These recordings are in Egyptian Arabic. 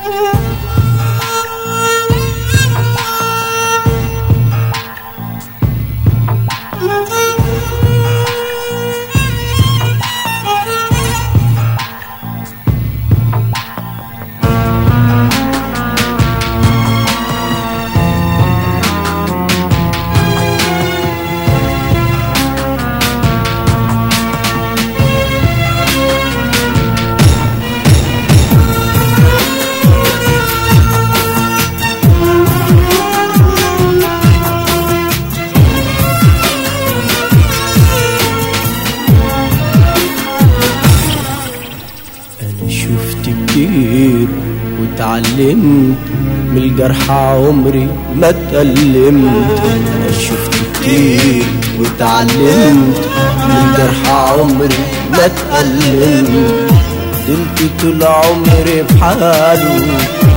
أنا شفت كتير واتعلمت من الجرح عمري ما اتألمت أنا شفت كتير واتعلمت من الجرح عمري ما اتألمت فضلت طول عمري بحاله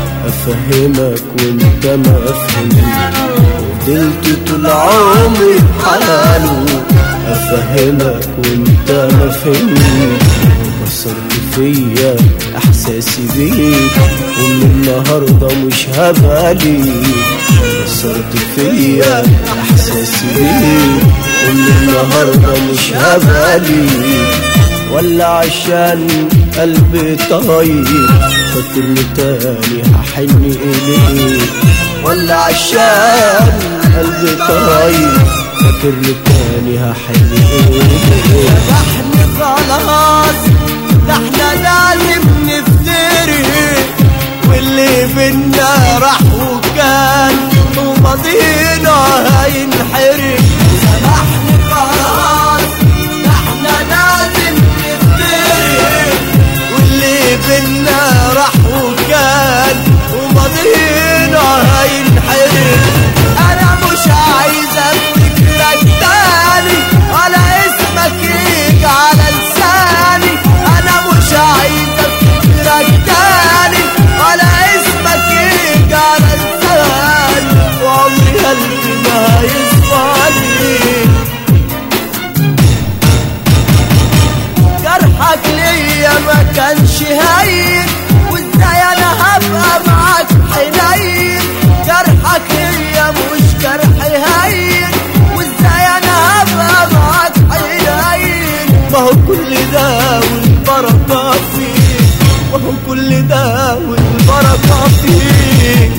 أفهمك وأنت ما فهمت فضلت طول عمري بحاله أفهمك وأنت ما فهمت كسرت فيا احساسي بيك ومن النهارده مش هبالي كسرت فيا احساسي بيك ومن النهارده مش هبالي ولا عشان قلبي طاير فاكرني تاني هحن اليك ولا عشان قلبي طاير فاكرني تاني هحن اليك احنا خلاص ده احنا لازم نفترق واللي بينا راح وكان وماضينا هينحرق سامحني خلاص ده احنا لازم نفترق واللي بينا راح وكان وماضينا هينحرق انا مش عايز افتكرك تاني ولا اسمك يجي على لساني انا مش عايز افتكرك تاني ولا اسمك يجي على لساني وعمري قلبي ما يصفاني جرحك ليا ما كانش هين وازاي انا هبقى معاك حنين جرحك ليا مش جرح هين وازاي انا هبقى معاك حنين ما هو كل ده والبركة فيك ما هو كل ده والبركة فيك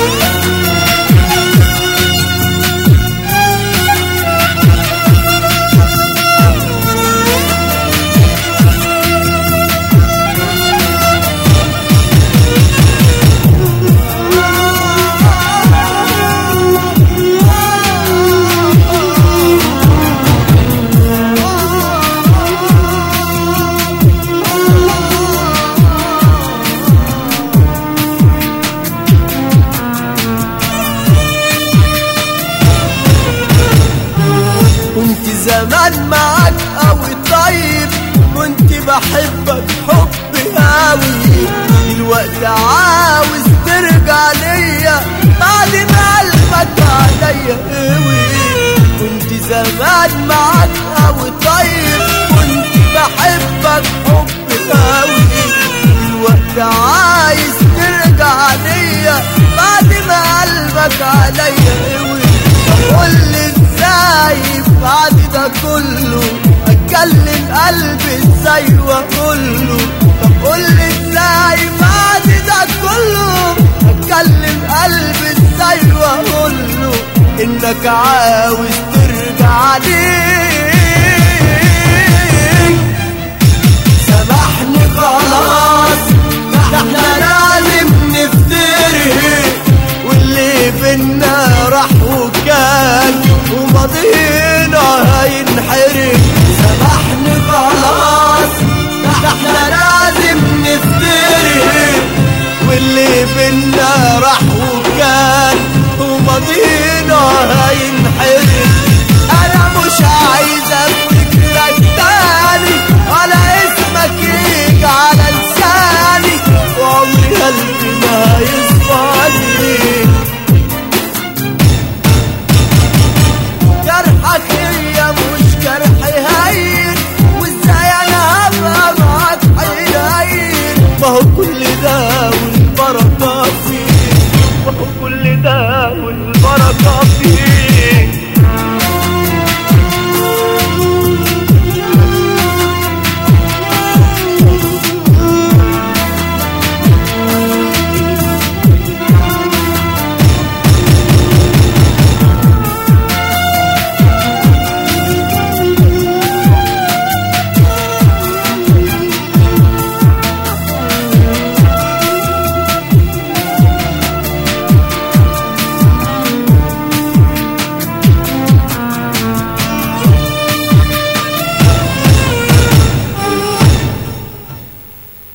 كنت زمان معاك قوي طيب كنت بحبك حب قوي دلوقتي عاوز ترجع ليا بعد ما قلبك عليا قوي كنت زمان معاك قوي طيب كنت بحبك حب قوي دلوقتي عايز ترجع ليا بعد ما قلبك عليا قوي قول لي ازاي بعد ده كله اتكلم قلبي ازاي واقول له طب قول لي ازاي بعد ده كله اتكلم قلبي ازاي واقول له انك عاوز ترجع ليه سامحني خلاص ده احنا لازم نفترق واللي بينا راح وكان وماضينا هينحرق سامحني خلاص ده احنا لازم نفترق واللي بينا راح وكان وماضينا هينحرق انا مش عايز افتكرك تاني ولا اسمك يجي على لساني وعمري قلبي ما يصفاني جرحك هي